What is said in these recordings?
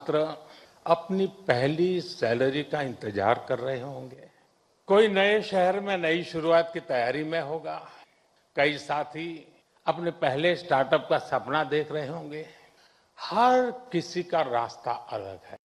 छात्र अपनी पहली सैलरी का इंतजार कर रहे होंगे कोई नए शहर में नई शुरुआत की तैयारी में होगा कई साथी अपने पहले स्टार्टअप का सपना देख रहे होंगे हर किसी का रास्ता अलग है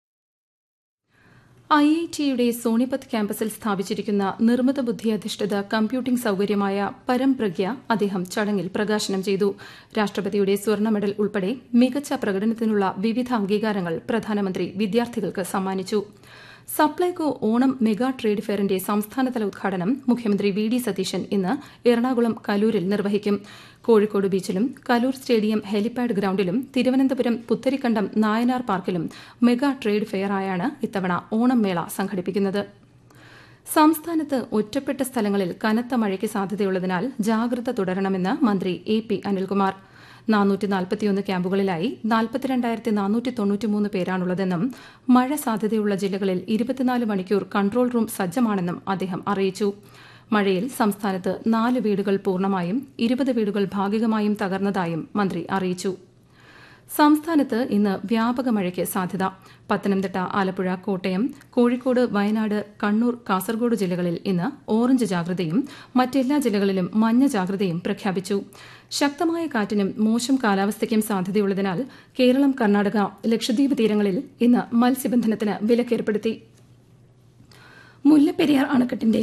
ഐ ഐ ടിയുടെ സോണിപത്ത് ക്യാമ്പസിൽ സ്ഥാപിച്ചിരിക്കുന്ന നിർമ്മിത ബുദ്ധി അധിഷ്ഠിത കമ്പ്യൂട്ടിംഗ് സൌകര്യമായ പരംപ്രജ്ഞ അദ്ദേഹം ചടങ്ങിൽ പ്രകാശനം ചെയ്തു രാഷ്ട്രപതിയുടെ സ്വർണ്ണ മെഡൽ ഉൾപ്പെടെ മികച്ച പ്രകടനത്തിനുള്ള വിവിധ അംഗീകാരങ്ങൾ പ്രധാനമന്ത്രി വിദ്യാർത്ഥികൾക്ക് സമ്മാനിച്ചു സപ്ലൈകോ ഓണം മെഗാ ട്രേഡ് ഫെയറിന്റെ സംസ്ഥാനതല ഉദ്ഘാടനം മുഖ്യമന്ത്രി വി ഡി സതീശൻ ഇന്ന് എറണാകുളം കലൂരിൽ നിർവഹിക്കും കോഴിക്കോട് ബീച്ചിലും കലൂർ സ്റ്റേഡിയം ഹെലിപാഡ് ഗ്രൌണ്ടിലും തിരുവനന്തപുരം പുത്തരിക്കണ്ടം നായനാർ പാർക്കിലും മെഗാ ട്രേഡ് ഫെയറായാണ് ഇത്തവണ ഓണം മേള സംഘടിപ്പിക്കുന്നത് സംസ്ഥാനത്ത് ഒറ്റപ്പെട്ട സ്ഥലങ്ങളിൽ കനത്ത മഴയ്ക്ക് സാധ്യതയുള്ളതിനാൽ ജാഗ്രത തുടരണമെന്ന് മന്ത്രി എ പി അനിൽകുമാർ നാനൂറ്റി നാൽപ്പത്തിയൊന്ന് ക്യാമ്പുകളിലായി നാൽപ്പത്തിരണ്ടായിരത്തി നാനൂറ്റി തൊണ്ണൂറ്റിമൂന്ന് പേരാണുള്ളതെന്നും മഴ സാധ്യതയുള്ള ജില്ലകളിൽ ഇരുപത്തിനാല് മണിക്കൂർ കൺട്രോൾ റൂം സജ്ജമാണെന്നും അദ്ദേഹം അറിയിച്ചു മഴയിൽ സംസ്ഥാനത്ത് നാല് വീടുകൾ പൂർണ്ണമായും ഇരുപത് വീടുകൾ ഭാഗികമായും തകർന്നതായും മന്ത്രി അറിയിച്ചു സംസ്ഥാനത്ത് ഇന്ന് വ്യാപക മഴയ്ക്ക് സാധ്യത പത്തനംതിട്ട ആലപ്പുഴ കോട്ടയം കോഴിക്കോട് വയനാട് കണ്ണൂർ കാസർഗോഡ് ജില്ലകളിൽ ഇന്ന് ഓറഞ്ച് ജാഗ്രതയും മറ്റെല്ലാ ജില്ലകളിലും മഞ്ഞ ജാഗ്രതയും പ്രഖ്യാപിച്ചു ശക്തമായ കാറ്റിനും മോശം കാലാവസ്ഥയ്ക്കും സാധ്യതയുള്ളതിനാൽ കേരളം കർണാടക ലക്ഷദ്വീപ് തീരങ്ങളിൽ ഇന്ന് മത്സ്യബന്ധനത്തിന് വിലക്കേർപ്പെടുത്തി മുല്ലപ്പെരിയാർ അണക്കെട്ടിന്റെ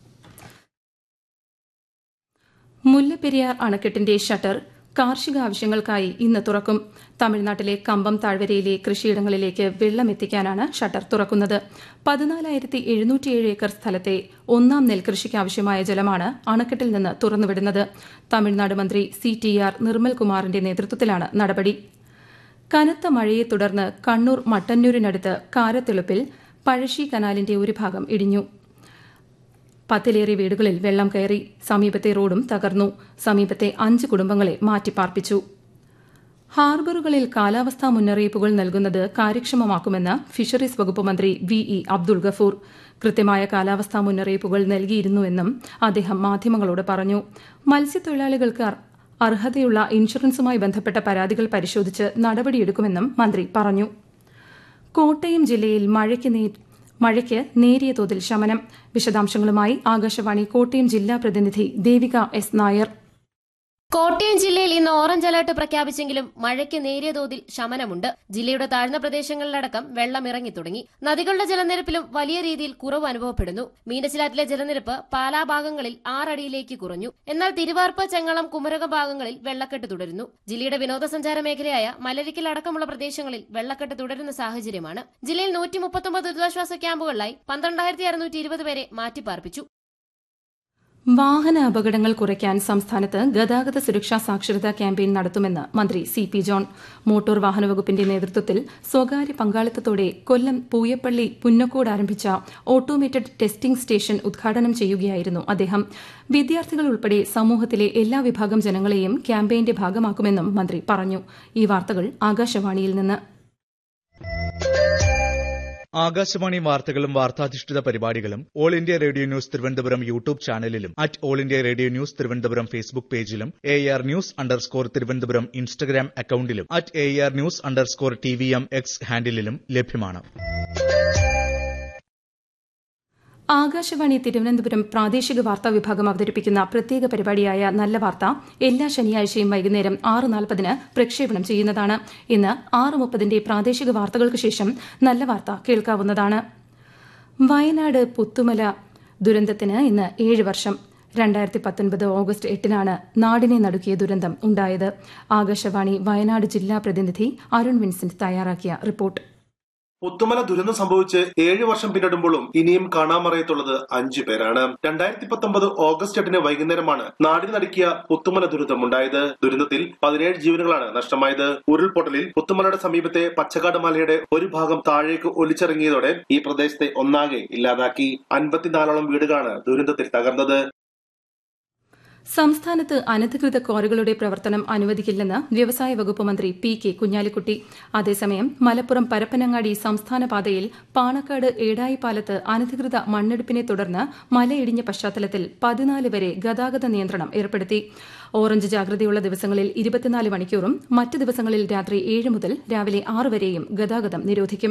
മുല്ലപ്പെരിയാർ അണക്കെട്ടിന്റെ ഷട്ടർ കാർഷിക ആവശ്യങ്ങൾക്കായി ഇന്ന് തുറക്കും തമിഴ്നാട്ടിലെ കമ്പം താഴ്വരയിലെ കൃഷിയിടങ്ങളിലേക്ക് വെള്ളം എത്തിക്കാനാണ് ഷട്ടർ തുറക്കുന്നത് പതിനാലായിരത്തി എഴുന്നൂറ്റിയേഴ് ഏക്കർ സ്ഥലത്തെ ഒന്നാം നെൽകൃഷിക്ക് ആവശ്യമായ ജലമാണ് അണക്കെട്ടിൽ നിന്ന് തുറന്നുവിടുന്നത് തമിഴ്നാട് മന്ത്രി സി ടി ആർ നിർമ്മൽ കുമാറിന്റെ നേതൃത്വത്തിലാണ് നടപടി കനത്ത മഴയെ തുടർന്ന് കണ്ണൂർ മട്ടന്നൂരിനടുത്ത് കാരത്തെളുപ്പിൽ പഴശ്ശി കനാലിന്റെ ഒരു ഭാഗം ഇടിഞ്ഞു പത്തിലേറെ വീടുകളിൽ വെള്ളം കയറി സമീപത്തെ റോഡും തകർന്നു സമീപത്തെ അഞ്ച് കുടുംബങ്ങളെ മാറ്റിപ്പാർപ്പിച്ചു ഹാർബറുകളിൽ കാലാവസ്ഥാ മുന്നറിയിപ്പുകൾ നൽകുന്നത് കാര്യക്ഷമമാക്കുമെന്ന് ഫിഷറീസ് വകുപ്പ് മന്ത്രി വി ഇ അബ്ദുൾ ഗഫൂർ കൃത്യമായ കാലാവസ്ഥാ മുന്നറിയിപ്പുകൾ നൽകിയിരുന്നുവെന്നും അദ്ദേഹം മാധ്യമങ്ങളോട് പറഞ്ഞു മത്സ്യത്തൊഴിലാളികൾക്ക് അർഹതയുള്ള ഇൻഷുറൻസുമായി ബന്ധപ്പെട്ട പരാതികൾ പരിശോധിച്ച് നടപടിയെടുക്കുമെന്നും മന്ത്രി പറഞ്ഞു കോട്ടയം ജില്ലയിൽ മഴയ്ക്ക് മഴയ്ക്ക് നേരിയ തോതിൽ ശമനം വിശദാംശങ്ങളുമായി ആകാശവാണി കോട്ടയം ജില്ലാ പ്രതിനിധി ദേവിക എസ് നായർ കോട്ടയം ജില്ലയിൽ ഇന്ന് ഓറഞ്ച് അലർട്ട് പ്രഖ്യാപിച്ചെങ്കിലും മഴയ്ക്ക് നേരിയ തോതിൽ ശമനമുണ്ട് ജില്ലയുടെ താഴ്ന്ന പ്രദേശങ്ങളിലടക്കം വെള്ളം ഇറങ്ങി തുടങ്ങി നദികളുടെ ജലനിരപ്പിലും വലിയ രീതിയിൽ കുറവ് അനുഭവപ്പെടുന്നു മീനച്ചിലാറ്റിലെ ജലനിരപ്പ് പാലാ ഭാഗങ്ങളിൽ ആറടിയിലേക്ക് കുറഞ്ഞു എന്നാൽ തിരുവാർപ്പ് ചെങ്ങളം കുമരകം ഭാഗങ്ങളിൽ വെള്ളക്കെട്ട് തുടരുന്നു ജില്ലയുടെ വിനോദസഞ്ചാര മേഖലയായ മലരിക്കൽ അടക്കമുള്ള പ്രദേശങ്ങളിൽ വെള്ളക്കെട്ട് തുടരുന്ന സാഹചര്യമാണ് ജില്ലയിൽ നൂറ്റി മുപ്പത്തൊമ്പത് ദുരിതാശ്വാസ ക്യാമ്പുകളിലായി പന്ത്രണ്ടായിരത്തി അറുന്നൂറ്റി ഇരുപത് പേരെ മാറ്റിപ്പാർപ്പിച്ചു വാഹന അപകടങ്ങൾ കുറയ്ക്കാൻ സംസ്ഥാനത്ത് ഗതാഗത സുരക്ഷാ സാക്ഷരതാ ക്യാമ്പയിൻ നടത്തുമെന്ന് മന്ത്രി സി പി ജോൺ മോട്ടോർ വാഹന വകുപ്പിന്റെ നേതൃത്വത്തിൽ സ്വകാര്യ പങ്കാളിത്തത്തോടെ കൊല്ലം പൂയപ്പള്ളി പുന്നക്കോട് ആരംഭിച്ച ഓട്ടോമേറ്റഡ് ടെസ്റ്റിംഗ് സ്റ്റേഷൻ ഉദ്ഘാടനം ചെയ്യുകയായിരുന്നു അദ്ദേഹം വിദ്യാർത്ഥികൾ ഉൾപ്പെടെ സമൂഹത്തിലെ എല്ലാ വിഭാഗം ജനങ്ങളെയും ക്യാമ്പയിന്റെ ഭാഗമാക്കുമെന്നും മന്ത്രി പറഞ്ഞു ഈ വാർത്തകൾ ആകാശവാണിയിൽ നിന്ന് ആകാശവാണി വാർത്തകളും വാർത്താധിഷ്ഠിത പരിപാടികളും All India Radio news Thiruvananthapuram YouTube ചാനലിലും at All India Radio news Thiruvananthapuram Facebook പേജിലും A R news underscore Thiruvananthapuram Instagram അക്കൌണ്ടിലും at A R news underscore T V M X ഹാൻഡിലും ലഭ്യമാണ് ആകാശവാണി തിരുവനന്തപുരം പ്രാദേശിക വാർത്താ വിഭാഗം അവതരിപ്പിക്കുന്ന പ്രത്യേക പരിപാടിയായ നല്ല വാർത്ത എല്ലാ ശനിയാഴ്ചയും വൈകുന്നേരം ആറ് നാൽപ്പതിന് പ്രക്ഷേപണം ചെയ്യുന്നതാണ് ഇന്ന് ആറ് മുപ്പതിന്റെ പ്രാദേശിക വാർത്തകൾക്ക് ശേഷം നല്ല വാർത്ത കേൾക്കാവുന്നതാണ് വയനാട് പുത്തുമല ദുരന്തത്തിന് ഇന്ന് ഏഴ് വർഷം രണ്ടായിരത്തി പത്തൊൻപത് ഓഗസ്റ്റ് എട്ടിനാണ് നാടിനെ നടുക്കിയ ദുരന്തം ഉണ്ടായത് ആകാശവാണി വയനാട് ജില്ലാ പ്രതിനിധി അരുൺ വിൻസെന്റ് തയ്യാറാക്കിയ റിപ്പോർട്ട് പുത്തുമല ദുരന്തം സംഭവിച്ച് ഏഴ് വർഷം പിന്നിടുമ്പോഴും ഇനിയും കാണാമറയത്തുള്ളത് അഞ്ചു പേരാണ് രണ്ടായിരത്തി പത്തൊമ്പത് ഓഗസ്റ്റ് എട്ടിന് വൈകുന്നേരമാണ് നാടിന് നടുക്കിയ പുത്തുമല ദുരന്തമുണ്ടായത് ദുരന്തത്തിൽ പതിനേഴ് ജീവനുകളാണ് നഷ്ടമായത് ഉരുൾപൊട്ടലിൽ പുത്തുമലയുടെ സമീപത്തെ പച്ചക്കാട് മലയുടെ ഒരു ഭാഗം താഴേക്ക് ഒലിച്ചിറങ്ങിയതോടെ ഈ പ്രദേശത്തെ ഒന്നാകെ ഇല്ലാതാക്കി അൻപത്തിനാലോളം വീടുകളാണ് ദുരന്തത്തിൽ തകർന്നത് സംസ്ഥാനത്ത് അനധികൃത ക്വാറികളുടെ പ്രവർത്തനം അനുവദിക്കില്ലെന്ന് വ്യവസായ വകുപ്പ് മന്ത്രി പി കെ കുഞ്ഞാലിക്കുട്ടി അതേസമയം മലപ്പുറം പരപ്പനങ്ങാടി സംസ്ഥാന പാതയിൽ പാണക്കാട് ഏടായിപ്പാലത്ത് അനധികൃത മണ്ണെടുപ്പിനെ തുടർന്ന് മലയിടിഞ്ഞ പശ്ചാത്തലത്തിൽ പതിനാല് വരെ ഗതാഗത നിയന്ത്രണം ഏർപ്പെടുത്തി ഓറഞ്ച് ജാഗ്രതയുള്ള ദിവസങ്ങളിൽ ഇരുപത്തിനാല് മണിക്കൂറും മറ്റ് ദിവസങ്ങളിൽ രാത്രി ഏഴ് മുതൽ രാവിലെ ആറ് വരെയും ഗതാഗതം നിരോധിക്കും